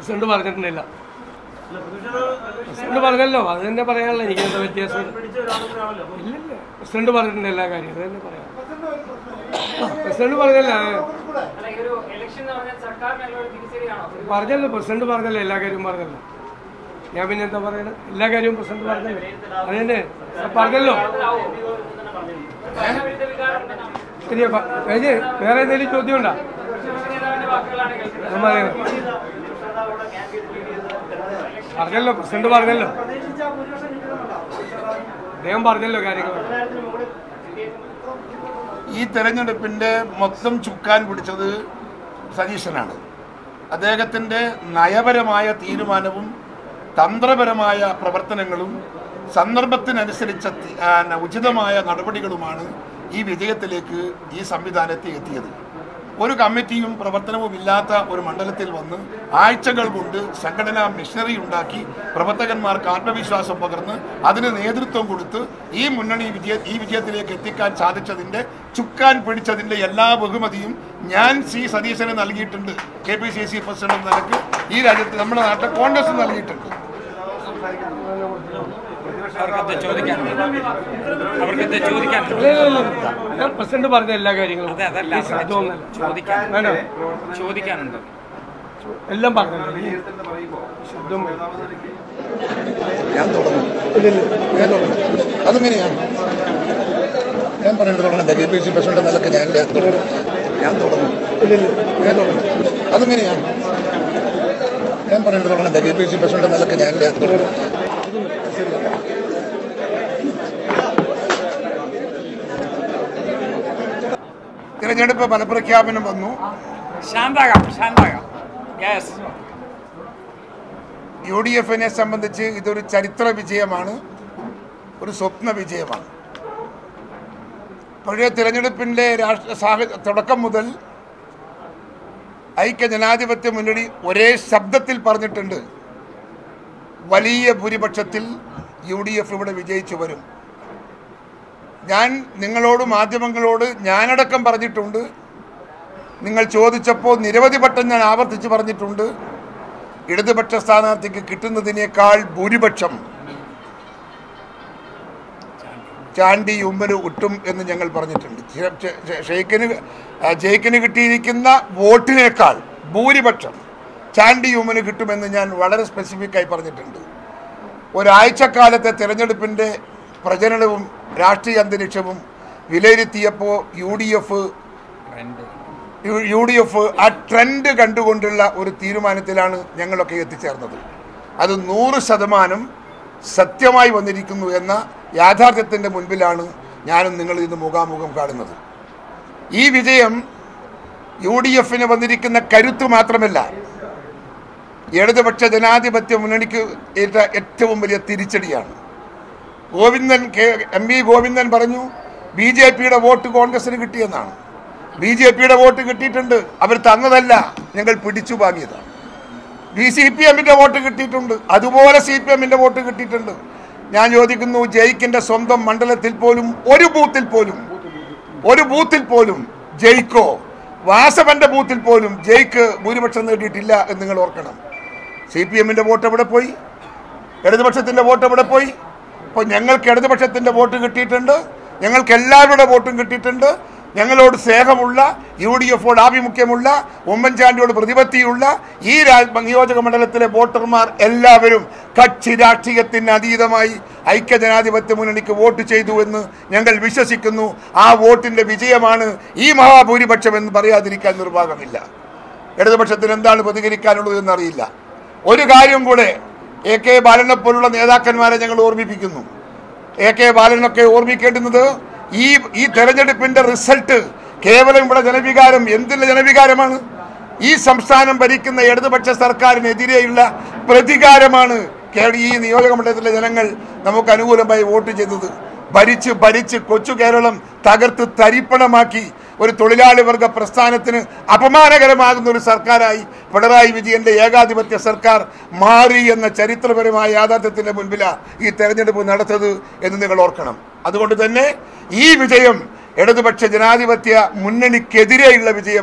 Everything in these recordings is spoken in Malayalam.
പ്രസിഡന്റ് പറഞ്ഞിട്ടുണ്ടില്ല പ്രസിഡന്റ് പറഞ്ഞല്ലോ അത് തന്നെ പറയാനുള്ള എനിക്ക് എന്താ വ്യത്യാസം ഇല്ലില്ല പ്രസിഡന്റ് പറഞ്ഞിട്ടുണ്ട് എല്ലാ കാര്യം അത് തന്നെ പറയാം പ്രസിഡന്റ് പറഞ്ഞല്ല അല്ല ഈ ഒരു ഇലക്ഷൻ എന്ന് പറഞ്ഞാൽ സർക്കാരിനുള്ള ഒരു തിരിച്ചടിയാണോ പറഞ്ഞല്ലോ പ്രസിഡന്റ് പറഞ്ഞല്ലോ എല്ലാ കാര്യവും പറഞ്ഞല്ലോ ഞാൻ പിന്നെ എന്താ പറയണത് എല്ലാ കാര്യവും പ്രസിഡന്റ് പറഞ്ഞല്ലോ അത് തന്നെ പറഞ്ഞല്ലോ ഭരണവിരുദ്ധ വികാരം ഉണ്ടെന്നാണ് ശരിയാ പ- കഴിഞ്ഞ് വേറെ എന്തെങ്കിലും ചോദ്യം ഉണ്ടോ പ്രതിപക്ഷ നേതാവിന്റെ വാക്കുകളാണ് കേൾക്കുന്നത് ഞാൻ പറയാം. പറഞ്ഞല്ലോ പ്രസിഡന്റ് പറഞ്ഞല്ലോ അദ്ദേഹം പറഞ്ഞല്ലോ കാര്യങ്ങൾ ഈ തെരഞ്ഞെടുപ്പിൻ്റെ മൊത്തം ചുക്കാൻ പിടിച്ചത് സതീശനാണ് അദ്ദേഹത്തിൻ്റെ നയപരമായ തീരുമാനവും തന്ത്രപരമായ പ്രവർത്തനങ്ങളും സന്ദർഭത്തിനനുസരിച്ച തി- ആ, ന- ഉചിതമായ നടപടികളുമാണ് ഈ വിജയത്തിലേക്ക് ഈ സംവിധാനത്തെ എത്തിയത് ഒരു കമ്മിറ്റിയും പ്രവർത്തനവും ഇല്ലാത്ത ഒരു മണ്ഡലത്തിൽ വന്ന് ആഴ്ചകൾ കൊണ്ട് സംഘടനാ മിഷനറി ഉണ്ടാക്കി പ്രവർത്തകന്മാർക്ക് ആത്മവിശ്വാസം പകർന്ന് അതിന് നേതൃത്വം കൊടുത്ത് ഈ മുന്നണി വിജയ ഈ വിജയത്തിലേക്ക് എത്തിക്കാൻ സാധിച്ചതിൻ്റെ ചുക്കാൻ പിടിച്ചതിൻ്റെ എല്ലാ ബഹുമതിയും ഞാൻ സി സതീശന് നൽകിയിട്ടുണ്ട് K P C C president എന്ന നിലക്ക് ഈ രാജ്യത്ത് നമ്മുടെ നാട്ടിൽ കോൺഗ്രസ് നൽകിയിട്ടുണ്ട് അവർക്കെന്താ ചോദിക്കാനുണ്ട് അവർക്കെന്താ ചോദിക്കാനുണ്ട് ഇല്ല, ഇല്ല, ഇല്ല. ഞാൻ പ്രസിഡന്റ് പറഞ്ഞ എല്ലാ കാര്യങ്ങളും അതെ അതല്ല ഈ ശബ്ദമൊന്നുമല്ല. ചോദിക്കാൻ വേണ്ട ചോദിക്കാനുണ്ട് എല്ലാം പറഞ്ഞല്ലോ ഈ ശബ്ദം ഞാൻ തുടങ്ങും ഞാൻ തുടങ്ങും അതെങ്ങനെയാണ് ഞാൻ പറയുന്നത് തുടങ്ങണ്ട കെ പി സി പ്രസിഡന്റ് നിലക്ക് ഞാൻ തുടങ്ങും ഞാൻ തുടങ്ങും ഞാൻ തുടങ്ങും അതെങ്ങനെയാണ് ഞാൻ പറയുന്നത് തുടങ്ങണ്ട കെ പി സി പ്രസിഡന്റ് നിലക്ക് ഞാൻ തുടങ്ങും തിരഞ്ഞെടുപ്പ് ഫലപ്രഖ്യാപനം വന്നു ശാന്താകാം ശാന്താകാം യെസ് യു ഡി എഫിനെ സംബന്ധിച്ച് ഇതൊരു ചരിത്ര വിജയമാണ് ഒരു സ്വപ്ന വിജയമാണ് പഴയ തിരഞ്ഞെടുപ്പിൻ്റെ രാഷ്ട്ര സാഹചര്യ തുടക്കം മുതൽ ഐക്യ ജനാധിപത്യ മുന്നണി ഒരേ ശബ്ദത്തിൽ പറഞ്ഞിട്ടുണ്ട് വലിയ ഭൂരിപക്ഷത്തിൽ യു ഡി എഫ് ഇവിടെ വിജയിച്ചു വരും ഞാൻ നിങ്ങളോട് മാധ്യമങ്ങളോട് ഞാനടക്കം പറഞ്ഞിട്ടുണ്ട് നിങ്ങൾ ചോദിച്ചപ്പോൾ നിരവധി വട്ടം ഞാൻ ആവർത്തിച്ച് പറഞ്ഞിട്ടുണ്ട് ഇടതുപക്ഷ സ്ഥാനാർത്ഥിക്ക് കിട്ടുന്നതിനേക്കാൾ ഭൂരിപക്ഷം ചാണ്ടി ഉമ്മന് ഒട്ടും എന്ന് ഞങ്ങൾ പറഞ്ഞിട്ടുണ്ട് ചെ- ചെ- ചെ- ഷെയ്ഖിന് ആ, ജയിക്കിന് കിട്ടിയിരിക്കുന്ന വോട്ടിനേക്കാൾ ഭൂരിപക്ഷം ചാണ്ടി ഉമ്മന് കിട്ടുമെന്ന് ഞാൻ വളരെ സ്പെസിഫിക് ആയി പറഞ്ഞിട്ടുണ്ട് ഒരാഴ്ചക്കാലത്തെ തിരഞ്ഞെടുപ്പിൻ്റെ പ്രചരണവും രാഷ്ട്രീയ അന്തരീക്ഷവും വിലയിരുത്തിയപ്പോൾ U D F U- U D F ആ ട്രെൻഡ് കണ്ടുകൊണ്ടുള്ള ഒരു തീരുമാനത്തിലാണ് ഞങ്ങളൊക്കെ എത്തിച്ചേർന്നത് അത് നൂറ് ശതമാനം സത്യമായി വന്നിരിക്കുന്നു എന്ന യാഥാർത്ഥ്യത്തിൻ്റെ മുൻപിലാണ് ഞാനും നിങ്ങൾ ഇന്ന് മുഖാമുഖം കാണുന്നത് ഈ വിജയം യു ഡി എഫിന് വന്നിരിക്കുന്ന കരുത്ത് മാത്രമല്ല ഇടതുപക്ഷ ജനാധിപത്യ മുന്നണിക്ക് ഏറ്റ ഏറ്റവും വലിയ തിരിച്ചടിയാണ് Govindan K M V Govindan പറഞ്ഞു ബി ജെ പിയുടെ വോട്ട് കോൺഗ്രസിന് കിട്ടിയെന്നാണ് ബി ജെ പിയുടെ വോട്ട് കിട്ടിയിട്ടുണ്ട് അവർ തന്നതല്ല ഞങ്ങൾ പിടിച്ചു വാങ്ങിയതാണ് ബി സി പി എമ്മിന്റെ വോട്ട് കിട്ടിയിട്ടുണ്ട് അതുപോലെ സി പി എമ്മിന്റെ വോട്ട് കിട്ടിയിട്ടുണ്ട് ഞാൻ ചോദിക്കുന്നു ജയിക്കിന്റെ സ്വന്തം മണ്ഡലത്തിൽ പോലും ഒരു ബൂത്തിൽ പോലും ഒരു ബൂത്തിൽ പോലും ജയിക്കോ വാസവന്റെ ബൂത്തിൽ പോലും ജയിക്ക് ഭൂരിപക്ഷം നേടിയിട്ടില്ല എന്ന് നിങ്ങൾ ഓർക്കണം സി പി എമ്മിന്റെ വോട്ട് എവിടെ പോയി ഇടതുപക്ഷത്തിന്റെ വോട്ട് എവിടെ പോയി അപ്പോൾ ഞങ്ങൾക്ക് ഇടതുപക്ഷത്തിന്റെ വോട്ട് കിട്ടിയിട്ടുണ്ട് ഞങ്ങൾക്ക് എല്ലാവരുടെ വോട്ടും കിട്ടിയിട്ടുണ്ട് ഞങ്ങളോട് സ്നേഹമുള്ള യു ഡി എഫോട് ആഭിമുഖ്യമുള്ള ഉമ്മൻചാണ്ടിയോട് പ്രതിപത്തിയുള്ള ഈ രാ- നിയോജക മണ്ഡലത്തിലെ വോട്ടർമാർ എല്ലാവരും കക്ഷി രാഷ്ട്രീയത്തിന് അതീതമായി ഐക്യജനാധിപത്യ മുന്നണിക്ക് വോട്ട് ചെയ്തു എന്ന് ഞങ്ങൾ വിശ്വസിക്കുന്നു ആ വോട്ടിന്റെ വിജയമാണ് ഈ മഹാഭൂരിപക്ഷം എന്ന് പറയാതിരിക്കാൻ നിർവാഹമില്ല ഇടതുപക്ഷത്തിന് എന്താണ് പ്രതികരിക്കാനുള്ളത് എന്നറിയില്ല ഒരു കാര്യം കൂടെ എ കെ ബാലനെ പോലുള്ള നേതാക്കന്മാരെ ഞങ്ങൾ ഓർമ്മിപ്പിക്കുന്നു എ കെ ബാലനൊക്കെ ഓർമ്മിക്കേണ്ടുന്നത് ഈ ഈ തെരഞ്ഞെടുപ്പിന്റെ റിസൾട്ട് കേവലം ഇവിടെ ജനവികാരം എന്തിന്റെ ജനവികാരമാണ് ഈ സംസ്ഥാനം ഭരിക്കുന്ന ഇടതുപക്ഷ സർക്കാരിനെതിരെയുള്ള പ്രതികാരമാണ് കേ- ഈ നിയോജകമണ്ഡലത്തിലെ ജനങ്ങൾ നമുക്ക് അനുകൂലമായി വോട്ട് ചെയ്തത് ഭരിച്ച് ഭരിച്ച് കൊച്ചു കേരളം തകർത്ത് തരിപ്പണമാക്കി ഒരു തൊഴിലാളി വർഗ പ്രസ്ഥാനത്തിന് അപമാനകരമാകുന്ന ഒരു സർക്കാരായി പിണറായി വിജയന്റെ ഏകാധിപത്യ സർക്കാർ മാറി എന്ന ചരിത്രപരമായ യാഥാർത്ഥ്യത്തിന്റെ മുൻപിലാണ് ഈ തെരഞ്ഞെടുപ്പ് നടത്തത് എന്ന് നിങ്ങൾ ഓർക്കണം അതുകൊണ്ട് തന്നെ ഈ വിജയം ഇടതുപക്ഷ ജനാധിപത്യ മുന്നണിക്കെതിരെയുള്ള വിജയമാണ്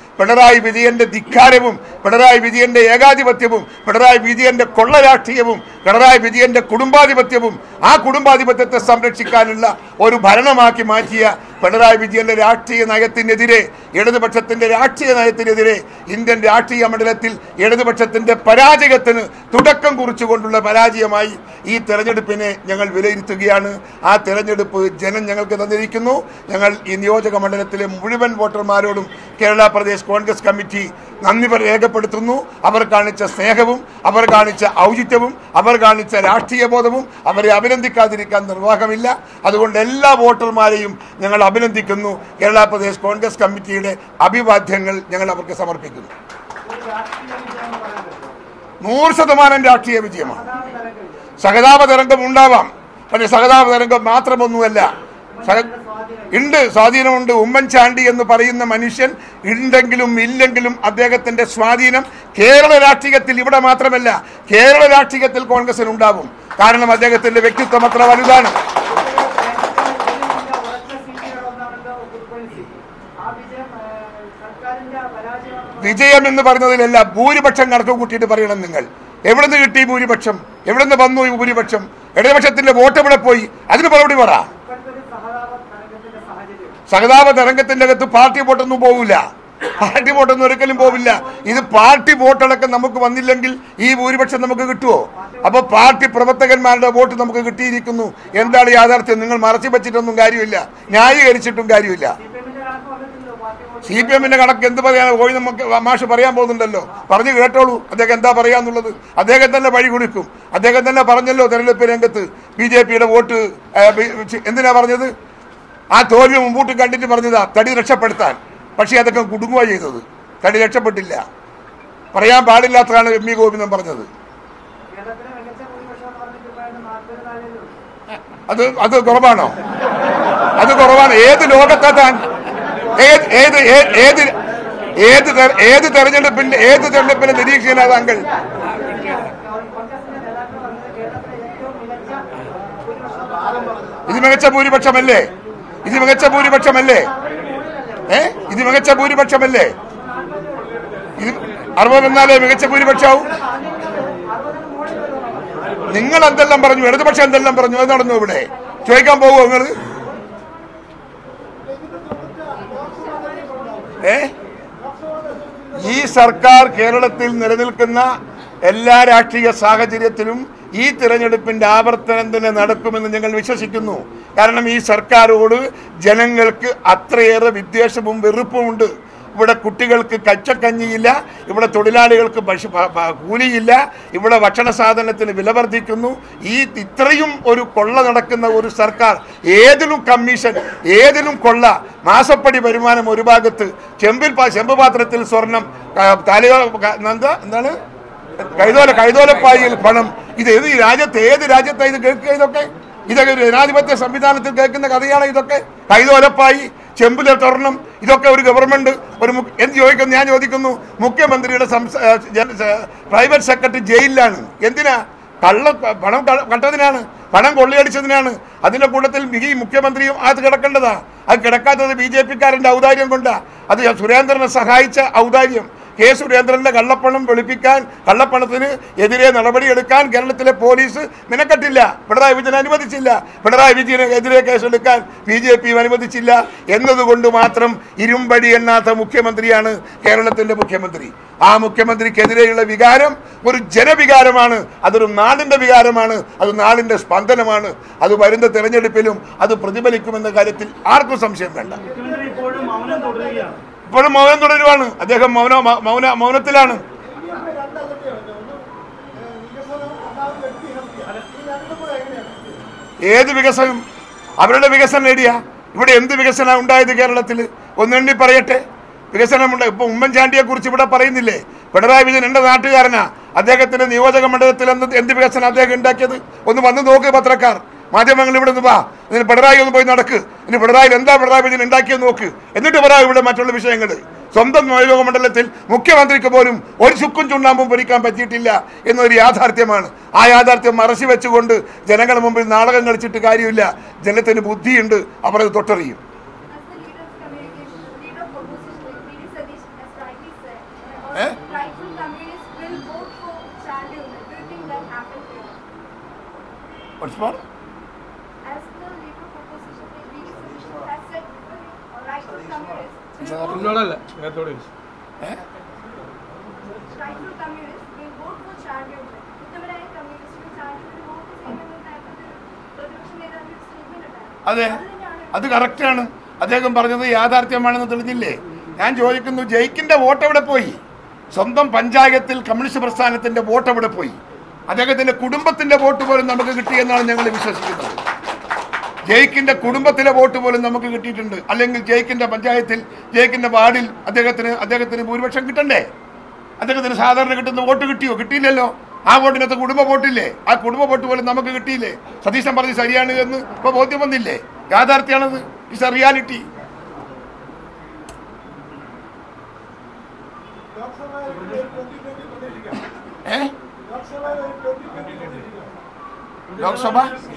പിണറായി വിജയന്റെ ധിക്കാരവും പിണറായി വിജയന്റെ ഏകാധിപത്യവും പിണറായി വിജയന്റെ കൊള്ള രാഷ്ട്രീയവും പിണറായി വിജയന്റെ കുടുംബാധിപത്യവും ആ കുടുംബാധിപത്യത്തെ സംരക്ഷിക്കാനുള്ള ഒരു ഭരണമാക്കി മാറ്റിയ പിണറായി വിജയന്റെ രാഷ്ട്രീയ നയത്തിനെതിരെ ഇടതുപക്ഷത്തിന്റെ രാഷ്ട്രീയ നയത്തിനെതിരെ ഇന്ത്യൻ രാഷ്ട്രീയ മണ്ഡലത്തിൽ ഇടതുപക്ഷത്തിന്റെ പരാജയത്തിന് തുടക്കം കുറിച്ചുകൊണ്ടുള്ള പരാജയമായി ഈ തെരഞ്ഞെടുപ്പിനെ ഞങ്ങൾ വിലയിരുത്തുകയാണ് ആ തെരഞ്ഞെടുപ്പ് ജനം ഞങ്ങൾക്ക് തന്നിരിക്കുന്നു ഞങ്ങൾ ഈ നിയോജക മണ്ഡലത്തിലെ മുഴുവൻ വോട്ടർമാരോടും കേരള പ്രദേശ് കോൺഗ്രസ് കമ്മിറ്റി നന്ദി പറ- രേഖപ്പെടുത്തുന്നു അവർ കാണിച്ച സ്നേഹവും അവർ കാണിച്ച ഔചിത്യവും അവർ കാണിച്ച രാഷ്ട്രീയ ബോധവും അവരെ അഭിനന്ദിക്കാതിരിക്കാൻ നിർവാഹമില്ല അതുകൊണ്ട് എല്ലാ വോട്ടർമാരെയും ഞങ്ങൾ അഭിനന്ദിക്കുന്നു കേരള പ്രദേശ് കോൺഗ്രസ് കമ്മിറ്റിയുടെ അഭിവാദ്യങ്ങൾ ഞങ്ങൾ അവർക്ക് സമർപ്പിക്കുന്നു നൂറ് ശതമാനം രാഷ്ട്രീയ വിജയമാണ് സഹതാപ തരംഗം ഉണ്ടാവാം പക്ഷെ സഹതാപ തരംഗം മാത്രമൊന്നുമല്ല സഹ- ഉണ്ട് സ്വാധീനമുണ്ട് ഉമ്മൻചാണ്ടി എന്ന് പറയുന്ന മനുഷ്യൻ ഉണ്ടെങ്കിലും ഇല്ലെങ്കിലും അദ്ദേഹത്തിന്റെ സ്വാധീനം കേരള രാഷ്ട്രീയത്തിൽ ഇവിടെ മാത്രമല്ല കേരള രാഷ്ട്രീയത്തിൽ കോൺഗ്രസിന് ഉണ്ടാവും കാരണം അദ്ദേഹത്തിന്റെ വ്യക്തിത്വം അത്ര വലുതാണ് ഉറച്ച സീറ്റുകളൊന്നാണല്ലോ ഉൾക്കൊള്ളിച്ചത്. ആ വിജയം ഏഹ്, സർക്കാരിന്റെ പരാജയമാണ് വിജയം എന്ന് പറഞ്ഞതിലല്ല ഭൂരിപക്ഷം കണക്ക് കൂട്ടിയിട്ട് പറയണം നിങ്ങൾ എവിടുന്ന് കിട്ടി ഭൂരിപക്ഷം എവിടുന്ന് വന്നു ഈ ഭൂരിപക്ഷം ഇടതുപക്ഷത്തിന്റെ വോട്ട് എവിടെ പോയി അതിന് മറുപടി പറ ഇപ്പോഴത്തെ ഒരു സഹതാപ തരംഗത്തിന്റെ സാഹചര്യം സഹതാപ തരംഗത്തിന്റെ അകത്ത് പാർട്ടി വോട്ടൊന്നും പോവില്ല പാർട്ടി വോട്ടൊന്നും ഒരിക്കലും പോവില്ല ഇത് പാർട്ടി വോട്ടടക്കം നമുക്ക് വന്നില്ലെങ്കിൽ ഈ ഭൂരിപക്ഷം നമുക്ക് കിട്ടുമോ അപ്പൊ പാർട്ടി പ്രവർത്തകന്മാരുടെ വോട്ട് നമുക്ക് കിട്ടിയിരിക്കുന്നു എന്താണ് യാഥാർത്ഥ്യം നിങ്ങൾ മറച്ചു വെച്ചിട്ടൊന്നും കാര്യമില്ല ന്യായീകരിച്ചിട്ടും കാര്യമില്ല സിപിഎമ്മിന്റെ കണക്ക് വന്നിട്ടില്ലല്ലോ പാർട്ടി വോട്ട് സി പി എമ്മിന്റെ കണക്ക് എന്ത് പറയാൻ പോയി നമുക്ക് മാഷ് പറയാൻ പോകുന്നുണ്ടല്ലോ പറഞ്ഞു കേട്ടോളൂ അദ്ദേഹം എന്താ പറയാന്നുള്ളത് അദ്ദേഹം തന്നെ വഴി കൊടുക്കും അദ്ദേഹം തന്നെ പറഞ്ഞല്ലോ തെരഞ്ഞെടുപ്പ് രംഗത്ത് ബി ജെ പിയുടെ വോട്ട് ഏ, ബി- ചി- എന്തിനാ പറഞ്ഞത് ആ തോൽവി മുമ്പോട്ട് കണ്ടിട്ട് പറഞ്ഞതാ തടി രക്ഷപ്പെടുത്താൻ പക്ഷേ അതൊക്കെ കുടുങ്ങുക ചെയ്തത് തടി രക്ഷപ്പെട്ടില്ല പറയാൻ പാടില്ലാത്തതാണ് എം വി ഗോവിന്ദൻ പറഞ്ഞത് കേരളത്തിലെ മികച്ച ഭൂരിപക്ഷം എന്ന് പറഞ്ഞിട്ട് ഇപ്പോഴാണ് നാൽപ്പത് താഴെയുള്ളൂ അത് അത് കുറവാണോ അത് കുറവാണ് ഏത് ലോകത്താ താൻ ഏത് ഏത് ഏ- ഏത് ഏത് തെര- ഏത് തെരഞ്ഞെടുപ്പിന്റെ ഏത് തെരഞ്ഞെടുപ്പിന്റെ നിരീക്ഷകനാ താങ്കൾ കോൺഗ്രസിന്റെ നേതാക്കൾ പറഞ്ഞത് കേരളത്തിലെ ഏറ്റവും മികച്ച ഭൂരിപക്ഷം ഇത് മികച്ച ഭൂരിപക്ഷമല്ലേ ഇത് മികച്ച ഭൂരിപക്ഷമല്ലേ ഏ ഇത് മികച്ച ഭൂരിപക്ഷമല്ലേ ഇത് അറുപത് എന്നാലേ മികച്ച ഭൂരിപക്ഷമാവും നിങ്ങൾ എന്തെല്ലാം പറഞ്ഞു ഇടതുപക്ഷം എന്തെല്ലാം പറഞ്ഞു അത് നടന്നു ഇവിടെ ചോദിക്കാൻ പോകുമോ നിങ്ങൾ ഏ ഈ സർക്കാർ കേരളത്തിൽ നിലനിൽക്കുന്ന എല്ലാ രാഷ്ട്രീയ സാഹചര്യത്തിലും ഈ തിരഞ്ഞെടുപ്പിന്റെ ആവർത്തനം തന്നെ നടക്കുമെന്ന് ഞങ്ങൾ വിശ്വസിക്കുന്നു കാരണം ഈ സർക്കാരോട് ജനങ്ങൾക്ക് അത്രയേറെ വിദ്വേഷവും വെറുപ്പുമുണ്ട് ഇവിടെ കുട്ടികൾക്ക് കച്ചക്കഞ്ഞിയില്ല ഇവിടെ തൊഴിലാളികൾക്ക് ഭക്ഷ ഭ- ഭ- കൂലിയില്ല ഇവിടെ ഭക്ഷണ സാധനത്തിന് വില വർദ്ധിക്കുന്നു ഈ ഇത്രയും ഒരു കൊള്ള നടക്കുന്ന ഒരു സർക്കാർ ഏതിലും കമ്മീഷൻ ഏതിലും കൊള്ള മാസപ്പടി വരുമാനം ഒരു ഭാഗത്ത് ചെമ്പിൽ പാ- ചെമ്പ് പാത്രത്തിൽ സ്വർണം ക- തലയോ ക- എന്താ എന്താണ് കൈതോല കൈതോലപ്പായിൽ പണം ഇത് ഏത് ഈ രാജ്യത്ത് ഏത് രാജ്യത്താണ് ഇത് കേൾക്കുക ഇതൊക്കെ ഇതൊക്കെ ഒരു ജനാധിപത്യ സംവിധാനത്തിൽ കേൾക്കുന്ന കഥയാണ് ഇതൊക്കെ കൈതോലപ്പായി ചെമ്പിലെ സ്വർണം ഇതൊക്കെ ഒരു ഗവൺമെന്റ് ഒരു മു- എന്ത് ചോദിക്കുന്നു ഞാൻ ചോദിക്കുന്നു മുഖ്യമന്ത്രിയുടെ സംസ- ഏ, ജന- സ- പ്രൈവറ്റ് സെക്രട്ടറി ജയിലിലാണ് എന്തിനാ കള്ള പണം ക- കട്ടതിനാണ് പണം കൊള്ളയടിച്ചതിനാണ് അതിന്റെ കൂട്ടത്തിൽ ഈ മുഖ്യമന്ത്രിയും അത് കിടക്കേണ്ടതാ അത് കിടക്കാത്തത് ബി ജെ പിക്കാരന്റെ ഔദാര്യം കൊണ്ടാ അത് സുരേന്ദ്രനെ സഹായിച്ച ഔദാര്യം കെ സുരേന്ദ്രന്റെ കള്ളപ്പണം വെളുപ്പിക്കാൻ കള്ളപ്പണത്തിന് എതിരെ നടപടിയെടുക്കാൻ കേരളത്തിലെ പോലീസ് മിനക്കെട്ടില്ല പിണറായി വിജയൻ അനുവദിച്ചില്ല പിണറായി വിജയന് എതിരെ കേസെടുക്കാൻ ബി ജെ പിയും അനുവദിച്ചില്ല എന്നതുകൊണ്ട് മാത്രം ഇരുമ്പടി എണ്ണാത്ത മുഖ്യമന്ത്രിയാണ് കേരളത്തിന്റെ മുഖ്യമന്ത്രി ആ മുഖ്യമന്ത്രിക്കെതിരെയുള്ള വികാരം ഒരു ജനവികാരമാണ് അതൊരു നാടിന്റെ വികാരമാണ് അത് നാടിന്റെ സ്പന്ദനമാണ് അത് വരുന്ന തെരഞ്ഞെടുപ്പിലും അത് പ്രതിഫലിക്കുമെന്ന കാര്യത്തിൽ ആർക്കും സംശയം വേണ്ട മുഖ്യമന്ത്രി ഇപ്പോഴും മൗനം തുടരുകയാണ് ഇപ്പോഴും മൗനം തുടരുവാണ് അദ്ദേഹം മൗന മൗന മൗനത്തിലാണ് ഏത് വികസനം അവരുടെ വികസനം നേടിയ ഇവിടെ എന്ത് വികസനം ഉണ്ടായത് കേരളത്തിൽ ഒന്നെണ്ണി പറയട്ടെ വികസനമുണ്ട് ഇപ്പൊ ഉമ്മൻചാണ്ടിയെ കുറിച്ച് ഇവിടെ പറയുന്നില്ലേ പിണറായി വിജയൻ എന്റെ നാട്ടുകാരനാ അദ്ദേഹത്തിന്റെ നിയോജക മണ്ഡലത്തിൽ എന്ത് എന്ത് വികസനം അദ്ദേഹം ഉണ്ടാക്കിയത് ഒന്ന് വന്ന് നോക്ക് പത്രക്കാർ മാധ്യമങ്ങൾ ഇവിടെ നിന്ന് വാ ഇതിന് പിണറായി ഒന്ന് പോയി നടക്ക് ഇനി പിണറായി എന്താ പിണറായി വിജയൻ ഉണ്ടാക്കിയത് നോക്ക് എന്നിട്ട് പറയാം ഇവിടെ മറ്റുള്ള വിഷയങ്ങൾ സ്വന്തം നിയോജക മണ്ഡലത്തിൽ മുഖ്യമന്ത്രിക്ക് പോലും ഒരു ചുക്കും ചുണ്ണാമ്പും പൊരിക്കാൻ പറ്റിയിട്ടില്ല എന്നൊരു യാഥാർത്ഥ്യമാണ് ആ യാഥാർത്ഥ്യം മറച്ചു വെച്ചുകൊണ്ട് ജനങ്ങളുടെ മുമ്പിൽ നാടകം കളിച്ചിട്ട് കാര്യമില്ല ജനത്തിന് ബുദ്ധിയുണ്ട് അവർ അത് തൊട്ടറിയും As the leader of communication, the leader of opposition, like V.D. Satish, has What's more? As the Labour proposition, the legal solution has said, uh, right to communists will vote, എന്നോടല്ല നേരത്തോട് ചോദിച്ചു ഏ? right to communists will vote for Chariots. ഉത്തമരായ കമ്മ്യൂണിസ്റ്റുകൾ ചാരിറ്റിയുടെ വോട്ട് ചെയ്യുമെന്ന് നേരത്തെ പ്രതിപക്ഷ നേതാവിന്റെ ഒരു സ്റ്റേറ്റ്മെന്റ് ഉണ്ടായിരുന്നു അതെ അത് തന്നെയാണ് അത് കറക്റ്റാണ് അദ്ദേഹം പറഞ്ഞത് യാഥാർത്ഥ്യമാണെന്ന് തെളിഞ്ഞില്ലേ ഞാൻ ചോദിക്കുന്നു ജയിക്കിന്റെ വോട്ട് എവിടെ പോയി സ്വന്തം പഞ്ചായത്തിൽ കമ്മ്യൂണിസ്റ്റ് പ്രസ്ഥാനത്തിന്റെ വോട്ട് എവിടെ പോയി അദ്ദേഹത്തിന്റെ കുടുംബത്തിന്റെ വോട്ട് പോലും നമുക്ക് കിട്ടിയെന്നാണ് ഞങ്ങൾ വിശ്വസിക്കുന്നത് ജയിക്കിന്റെ കുടുംബത്തിലെ വോട്ട് പോലും നമുക്ക് കിട്ടിയിട്ടുണ്ട് അല്ലെങ്കിൽ ജയിക്കിന്റെ പഞ്ചായത്തിൽ ജയിക്കിന്റെ വാർഡിൽ അദ്ദേഹത്തിന് അദ്ദേഹത്തിന് ഭൂരിപക്ഷം കിട്ടണ്ടേ അദ്ദേഹത്തിന് സാധാരണ കിട്ടുന്ന വോട്ട് കിട്ടിയോ കിട്ടിയില്ലല്ലോ ആ വോട്ടിനകത്ത് കുടുംബ വോട്ടില്ലേ ആ കുടുംബ വോട്ട് പോലും നമുക്ക് കിട്ടിയില്ലേ സതീശൻ പറഞ്ഞ് ശരിയാണ് എന്ന് ഇപ്പൊ ബോധ്യം വന്നില്ലേ യാഥാർത്ഥ്യമാണത് ഇറ്റ്സ് എ റിയാലിറ്റി ഏ ലോക്സഭ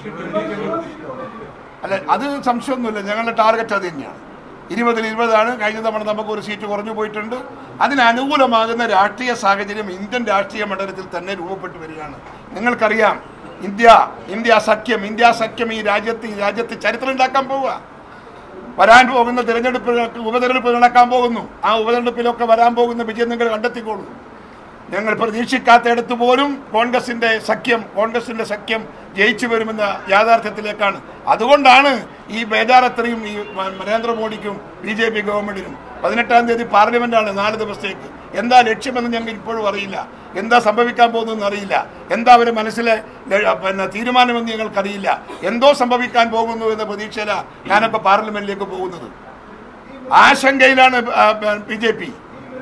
അല്ല അത് സംശയമൊന്നുമില്ല ഞങ്ങളുടെ ടാർഗറ്റ് അത് തന്നെയാണ് ഇരുപതിൽ ഇരുപതാണ് കഴിഞ്ഞ തവണ നമുക്ക് ഒരു സീറ്റ് കുറഞ്ഞു പോയിട്ടുണ്ട് അതിന് അനുകൂലമാകുന്ന രാഷ്ട്രീയ സാഹചര്യം ഇന്ത്യൻ രാഷ്ട്രീയ മണ്ഡലത്തിൽ തന്നെ രൂപപ്പെട്ടു വരികയാണ് നിങ്ങൾക്കറിയാം ഇന്ത്യ ഇന്ത്യ സഖ്യം ഇന്ത്യ സഖ്യം ഈ രാജ്യത്ത് ഈ രാജ്യത്ത് ചരിത്രം ഉണ്ടാക്കാൻ പോവുക വരാൻ പോകുന്ന തിരഞ്ഞെടുപ്പുകൾക്ക് ഉപതെരഞ്ഞെടുപ്പ് നടക്കാൻ പോകുന്നു ആ ഉപതെരഞ്ഞെടുപ്പിലൊക്കെ വരാൻ പോകുന്ന വിജയം നിങ്ങൾ കണ്ടെത്തിക്കോളൂ ഞങ്ങൾ പ്രതീക്ഷിക്കാത്തയിടത്ത് പോലും കോൺഗ്രസിന്റെ സഖ്യം കോൺഗ്രസിന്റെ സഖ്യം ജയിച്ചു വരുമെന്ന യാഥാർത്ഥ്യത്തിലേക്കാണ് അതുകൊണ്ടാണ് ഈ ബേജാറത്രയും ഈ മ- നരേന്ദ്രമോദിക്കും ബി ജെ പി ഗവൺമെന്റിനും പതിനെട്ടാം തീയതി പാർലമെന്റാണ് നാല് ദിവസത്തേക്ക് എന്താ ലക്ഷ്യമെന്ന് ഞങ്ങൾക്ക് ഇപ്പോഴും അറിയില്ല എന്താ സംഭവിക്കാൻ പോകുന്നതെന്ന് അറിയില്ല എന്താ അവരെ മനസ്സിലെ ല- പിന്നെ തീരുമാനമെന്ന് ഞങ്ങൾക്കറിയില്ല എന്തോ സംഭവിക്കാൻ പോകുന്നു എന്ന പ്രതീക്ഷയിലാണ് ഞാനിപ്പോൾ പാർലമെന്റിലേക്ക് പോകുന്നത് ആശങ്കയിലാണ് ബി ജെ പി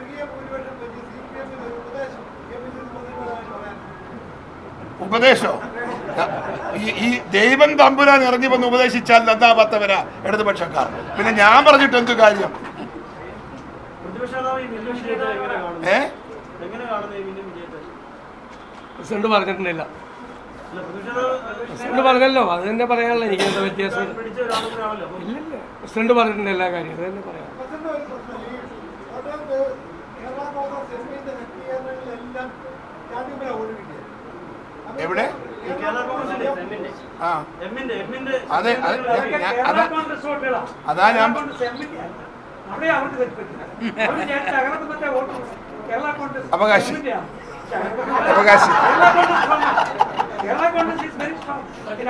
ഉപദേശോ ഈ ഈ ദൈവം തമ്പുരാൻ ഇറങ്ങി വന്ന് ഉപദേശിച്ചാൽ നന്ദാപത്തവരാ ഇടതുപക്ഷക്കാർ പിന്നെ ഞാൻ പറഞ്ഞിട്ട് എന്ത് കാര്യം പ്രതിപക്ഷ നേതാവ് ഈ മില്ലും വിജയത്തെ എങ്ങനെ കാണുന്നു ഏ എങ്ങനെ കാണുന്നു ഈ മില്ലും വിജയത്തെ പ്രസിഡന്റ് പറഞ്ഞിട്ടുണ്ടില്ല അല്ല പ്രതിപക്ഷ നേതാവ് പ്രസിഡന്റ് പറഞ്ഞല്ലോ അത് തന്നെ പറയാനുള്ള എനിക്ക് എന്താ വ്യത്യാസം പിടിച്ച ഒരാളാണല്ലോ അപ്പൊ ഇല്ലല്ല പ്രസിഡന്റ് പറഞ്ഞിട്ടുണ്ട് എല്ലാ കാര്യം അത് തന്നെ പറയാം പ്രസിഡന്റ് ഒരു പ്രശ്നം ഈ അതായത് കേരള കോൺഗ്രസ് എമ്മിന്റെ നെറ്റിയാറുകളിലെല്ലാം ജാതിപര വോട്ട് കിട്ടിയത് എവിടെ ഈ കേരള കോൺഗ്രസിന്റെ എമ്മിന്റെ ആ എമ്മിന്റെ എമ്മിന്റെ അതെ അത് ഞാൻ- ഞാൻ- അതാ കോൺഗ്രസ് വോട്ടുകളാ അതാ ഞാൻ കോൺഗ്രസ് എമ്മിന്റെ അല്ല. അവിടെ അവർക്ക് തെറ്റിപ്പറ്റില്ല അവർ ഞാൻ അകലത്ത് മറ്റേ വോട്ട് കേരള കോൺഗ്രസ് അവകാശി. എമ്മിന്റെയാണ്. അവകാശി കേരള കോൺഗ്രസ് strong ആണ്. Kerala Congress is very strong.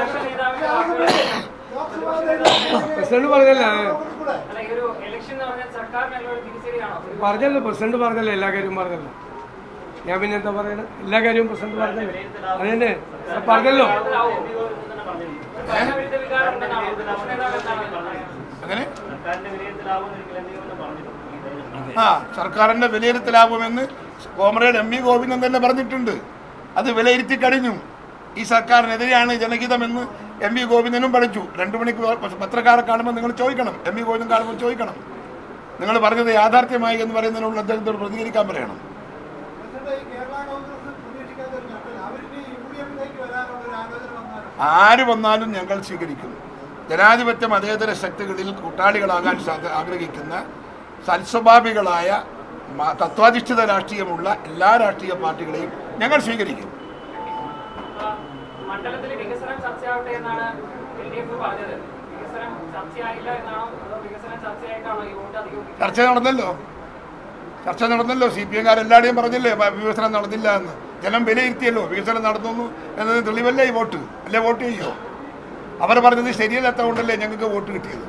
President പറഞ്ഞല്ലോ അല്ല ഈ ഒരു ഇലക്ഷൻ എന്ന് പറഞ്ഞാൽ സർക്കാരിനുള്ള ഒരു തിരിച്ചടിയാണോ പറഞ്ഞല്ലോ പ്രസിഡന്റ് പറഞ്ഞല്ലോ എല്ലാ കാര്യവും പറഞ്ഞല്ലോ ഞാൻ പിന്നെ എന്താ പറയണത് എല്ലാ കാര്യവും പ്രസിഡന്റ് പറഞ്ഞല്ലോ അത് തന്നെ പറഞ്ഞല്ലോ സർക്കാരിന്റെ വിരുദ്ധ വികാരം ഉണ്ടെന്നാണോ പ്രതിപക്ഷ നേതാവ് എന്താണ് പറഞ്ഞത്? അങ്ങനെ സർക്കാരിന്റെ വിലയിരുത്തലാവുന്ന ഒരിക്കലും എന്തെങ്കിലും പറഞ്ഞിട്ടുണ്ട് ആ സർക്കാരിന്റെ വിലയിരുത്തലാവുമെന്ന് കോമ്രേഡ് എം വി ഗോവിന്ദൻ തന്നെ പറഞ്ഞിട്ടുണ്ട് അത് വിലയിരുത്തി കഴിഞ്ഞു ഈ സർക്കാരിനെതിരെയാണ് ജനഹിതമെന്ന് എം വി ഗോവിന്ദനും പഠിച്ചു രണ്ടു മണിക്ക് പത്രക്കാരെ കാണുമ്പോൾ നിങ്ങൾ ചോദിക്കണം എം വി ഗോവിന്ദൻ കാണുമ്പോൾ ചോദിക്കണം നിങ്ങൾ പറഞ്ഞത് യാഥാർത്ഥ്യമായി എന്ന് പറയുന്നതിനുള്ള അദ്ദേഹത്തോട് പ്രതികരിക്കാൻ പറയണം പ്രസിഡന്റ് ഈ കേരള കോൺഗ്രസ് പ്രതീക്ഷിക്കാത്ത ഒരു ഘട്ടം അവർക്ക് യു ഡി എഫിലേക്ക് വരാനുള്ള ഒരു ആലോചന വന്നാലും ആര് വന്നാലും ഞങ്ങൾ സ്വീകരിക്കും ജനാധിപത്യ മതേതര ശക്തികളിൽ കൂട്ടാളികളാകാൻ സാധ- ആഗ്രഹിക്കുന്ന സൽസ്വഭാവികളായ മ- തത്വാധിഷ്ഠിത രാഷ്ട്രീയമുള്ള എല്ലാ രാഷ്ട്രീയ പാർട്ടികളെയും ഞങ്ങൾ സ്വീകരിക്കും ആ, മണ്ഡലത്തിലെ വികസനം ചർച്ചയാവട്ടെ എന്നാണ് എൽ ഡി എഫ് പറഞ്ഞത് വികസനം ചർച്ചയായില്ല എന്നാണോ അതോ വികസനം ചർച്ചയായിട്ടാണോ ഈ വോട്ട് അധികം ചർച്ച നടന്നല്ലോ ചർച്ച നടന്നല്ലോ സി പി എംകാരെല്ലാവരെയും പറഞ്ഞില്ലേ വ- വികസനം നടന്നില്ല എന്ന് ജനം വിലയിരുത്തിയല്ലോ വികസനം നടന്നു എന്നത് തെളിവല്ലേ ഈ വോട്ട് അല്ലേ വോട്ട് ചെയ്യോ അവർ പറഞ്ഞത് ശരിയല്ലാത്ത കൊണ്ടല്ലേ ഞങ്ങൾക്ക് വോട്ട് കിട്ടിയത്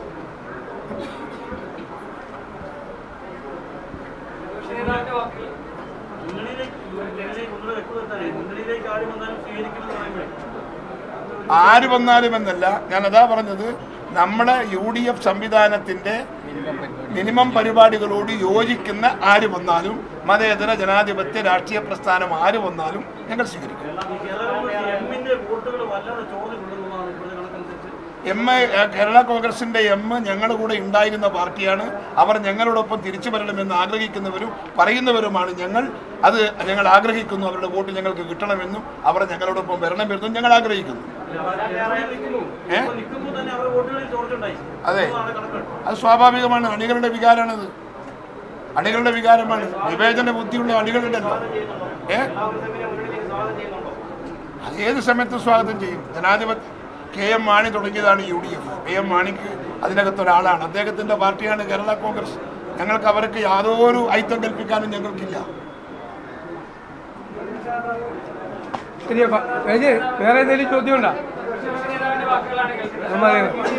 പ്രതിപക്ഷ നേതാവിന്റെ വാക്കുകൾ മുന്നണിയിലേക്ക് മുന്നണിയിലേക്ക് ഒന്നുകൂടെ വ്യക്തത മുന്നണിയിലേക്ക് ആര് വന്നാലും സ്വീകരിക്കണമെന്ന് പറയുമ്പോഴേ ആര് വന്നാലും എന്നല്ല ഞാൻ അതാ പറഞ്ഞത് നമ്മുടെ യു ഡി എഫ് സംവിധാനത്തിന്റെ മിനിമം പരിപാടികളോട് യോജിക്കുന്ന ആര് വന്നാലും മതേതര ജനാധിപത്യ രാഷ്ട്രീയ പ്രസ്ഥാനം ആര് വന്നാലും ഞങ്ങൾ സ്വീകരിക്കും ഈ കേരള കോൺഗ്രസ് എമ്മിന്റെ വോട്ടുകൾ വല്ലാതെ ചോർന്നിട്ടുണ്ടെന്നുള്ളതാണ് ഇപ്പോഴത്തെ കണക്കനുസരിച്ച് എം കേരള കോൺഗ്രസിന്റെ എം ഞങ്ങളുടെ കൂടെ ഉണ്ടായിരുന്ന പാർട്ടിയാണ് അവർ ഞങ്ങളോടൊപ്പം തിരിച്ചു വരണമെന്ന് ആഗ്രഹിക്കുന്നവരും പറയുന്നവരുമാണ് ഞങ്ങൾ അത് ഞങ്ങൾ ആഗ്രഹിക്കുന്നു അവരുടെ വോട്ട് ഞങ്ങൾക്ക് കിട്ടണമെന്നും അവർ ഞങ്ങളോടൊപ്പം വരണമെന്നും ഞങ്ങൾ ആഗ്രഹിക്കുന്നു ഏ? ഇപ്പൊ നിൽക്കുമ്പോൾ തന്നെ അവരുടെ വോട്ടുകളിൽ ചോർച്ചുണ്ടായി അതെ അതാണ് കണക്കുകൾ അത് സ്വാഭാവികമാണ് അണികളുടെ വികാരമാണത് അണികളുടെ വികാരമാണ് വിവേചന ബുദ്ധിയുള്ള അണികളുണ്ടല്ലോ ഏ കോൺഗ്രസ് എമ്മിനെ മുന്നണിയിലേക്ക് സ്വാഗതം ചെയ്യുന്നുണ്ടോ അത് ഏത് സമയത്തും സ്വാഗതം ചെയ്യും ജനാധിപത്യ കെ എം മാണി തുടങ്ങിയതാണ് U D F K M മാണിക്ക് അതിനകത്ത് ഒരാളാണ് അദ്ദേഹത്തിൻ്റെ പാർട്ടിയാണ് കേരള കോൺഗ്രസ് ഞങ്ങൾക്ക് അവർക്ക് യാതൊരു ഐത്തം കൽപ്പിക്കാനും ഞങ്ങൾക്കില്ല ശരി അപ്പൊ കഴിഞ്ഞ് വേറെ എന്തെങ്കിലും ചോദ്യം ഉണ്ടോ നേതാവിന്റെ വാക്കുകളാണ് കേൾക്കുന്നത് നമ്മൾ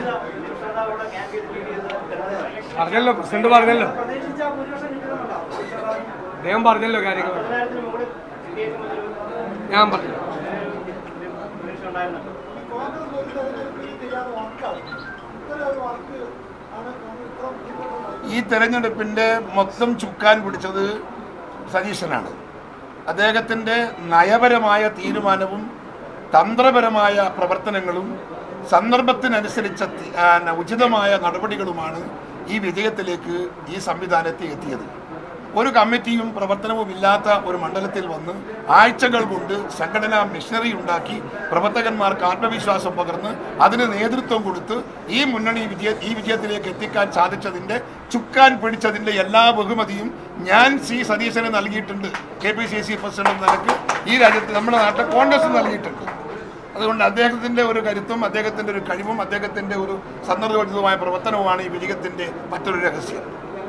പറഞ്ഞല്ലോ പ്രസിഡന്റ് പറഞ്ഞല്ലോ പ്രതീക്ഷിച്ച ഭൂരിപക്ഷം കിട്ടുന്നുണ്ടോ അദ്ദേഹം പറഞ്ഞല്ലോ കാര്യങ്ങൾ പതിനായിരത്തിന് മുകളിൽ സി ഡി എഫ് ഞാൻ പറഞ്ഞു പ്രതീക്ഷ ഉണ്ടായിരുന്നല്ലോ ഈ കോൺഗ്രസ് ഒരു തെരഞ്ഞെടുപ്പിൽ ചെയ്യാതെ വർക്കാണ് ഇത്തരം ഒരു വർക്ക് ആണ് കോൺഗ്രസ് ഇത്ര ബുദ്ധിമുട്ടുണ്ടായത് ഈ തെരഞ്ഞെടുപ്പിൻ്റെ മൊത്തം ചുക്കാൻ പിടിച്ചത് സതീശനാണ് അദ്ദേഹത്തിൻ്റെ നയപരമായ തീരുമാനവും തന്ത്രപരമായ പ്രവർത്തനങ്ങളും സന്ദർഭത്തിനനുസരിച്ച തി- ആ, ന- ഉചിതമായ നടപടികളുമാണ് ഈ വിജയത്തിലേക്ക് ഈ സംവിധാനത്തെ എത്തിയത് ഒരു കമ്മിറ്റിയും പ്രവർത്തനവും ഇല്ലാത്ത ഒരു മണ്ഡലത്തിൽ വന്ന് ആഴ്ചകൾ കൊണ്ട് സംഘടനാ മിഷനറി ഉണ്ടാക്കി പ്രവർത്തകന്മാർക്ക് ആത്മവിശ്വാസം പകർന്ന് അതിന് നേതൃത്വം കൊടുത്ത് ഈ മുന്നണി വിജയ ഈ വിജയത്തിലേക്ക് എത്തിക്കാൻ സാധിച്ചതിൻ്റെ ചുക്കാൻ പിടിച്ചതിൻ്റെ എല്ലാ ബഹുമതിയും ഞാൻ സി സതീശന് നൽകിയിട്ടുണ്ട് K P C C president എന്ന നിലയ്ക്ക് ഈ രാജ്യത്ത് നമ്മുടെ നാട്ടിൽ കോൺഗ്രസ് നൽകിയിട്ടുണ്ട് അതുകൊണ്ട് അദ്ദേഹത്തിൻ്റെ ഒരു കരുത്തും അദ്ദേഹത്തിൻ്റെ ഒരു കഴിവും അദ്ദേഹത്തിൻ്റെ ഒരു സന്ദർഭോചിതമായ പ്രവർത്തനവുമാണ് ഈ വിജയത്തിൻ്റെ മറ്റൊരു രഹസ്യം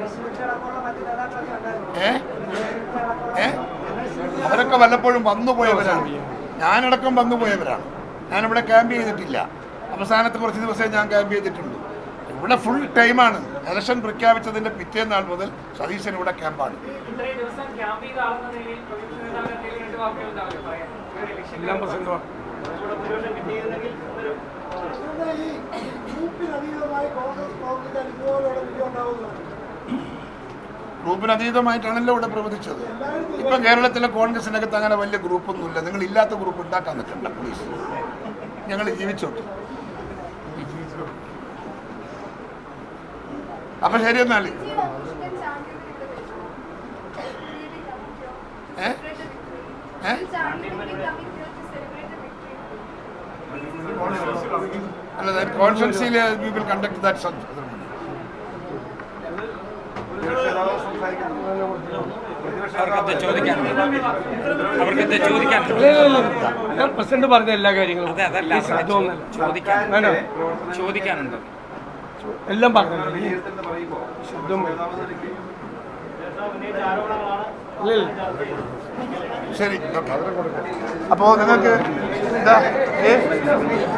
ഏ ഏ അവരൊക്കെ വല്ലപ്പോഴും വന്നുപോയവരാണ് ഞാനടക്കം വന്നുപോയവരാണ് ഞാനിവിടെ ക്യാമ്പ് ചെയ്തിട്ടില്ല അവസാനത്തെ കുറച്ച് ദിവസമേ ഞാൻ ക്യാമ്പ് ചെയ്തിട്ടുള്ളൂ ഇവിടെ ഫുൾ ടൈമാണ് ഇലക്ഷൻ പ്രഖ്യാപിച്ചതിൻ്റെ പിറ്റേന്നാൾ മുതൽ സതീശൻ ഇവിടെ ക്യാമ്പാണ് ഇത്രയും ദിവസം ക്യാമ്പ് ചെയ്ത ആളെന്ന നിലയിൽ പ്രതിപക്ഷ നേതാവിന് എന്തെങ്കിലും രണ്ട് വാക്കുകൾ ഉണ്ടാവില്ല പറയാൻ ഒരു ഇലക്ഷൻ എല്ലാം പ്രസിഡന്റ് പറഞ്ഞു കുറച്ചുകൂടെ ഭൂരിപക്ഷം കിട്ടിയിരുന്നെങ്കിൽ ഒരു അതുകൊണ്ട് ഈ ഗ്രൂപ്പിനതീതമായി കോൺഗ്രസ് പ്രവർത്തിക്കാൻ ഇതുപോലെയുള്ള വിജയം ഉണ്ടാവുന്നതാണ് ഗ്രൂപ്പിനതീതമായിട്ടാണല്ലോ ഇവിടെ പ്രവർത്തിച്ചത് ഇപ്പം കേരളത്തിലെ കോൺഗ്രസിനകത്ത് അങ്ങനെ വലിയ ഗ്രൂപ്പൊന്നുമില്ല നിങ്ങൾ ഇല്ലാത്ത ഗ്രൂപ്പ് ഉണ്ടാക്കാൻ നിൽക്കണ്ട പ്ലീസ് ഞങ്ങൾ ജീവിച്ചോട്ടെ അപ്പം ശരി എന്നാൽ See the Michigan champion in the baseball. Really coming here to Eh? celebrate the victory. Eh? The champion will be coming here to celebrate the victory. അല്ല കോൺസ്റ്റൻസിയിൽ വി വിൽ കണ്ടക്ട് ദാറ്റ് അവർക്കത് ചോദിക്കാനുണ്ട് അവർക്കത് ചോദിക്കാനുണ്ട് ഇല്ല, ഇല്ല, ഇല്ല. ഞാൻ പ്രസിഡന്റ് പറഞ്ഞ എല്ലാ കാര്യങ്ങളും അതെ അതല്ല Please, അതൊന്നല്ല. ചോദിക്കാൻ വേണ്ട ചോദിക്കാനുണ്ട് എല്ലാം പറഞ്ഞല്ലോ ഈ ശബ്ദം ഉന്നയിച്ച ആരോപണങ്ങളാണ് ഇല്ല ഇല്ല ശരി ഓക്കെ അപ്പോൾ നിങ്ങൾക്ക് ഇതാ ഏ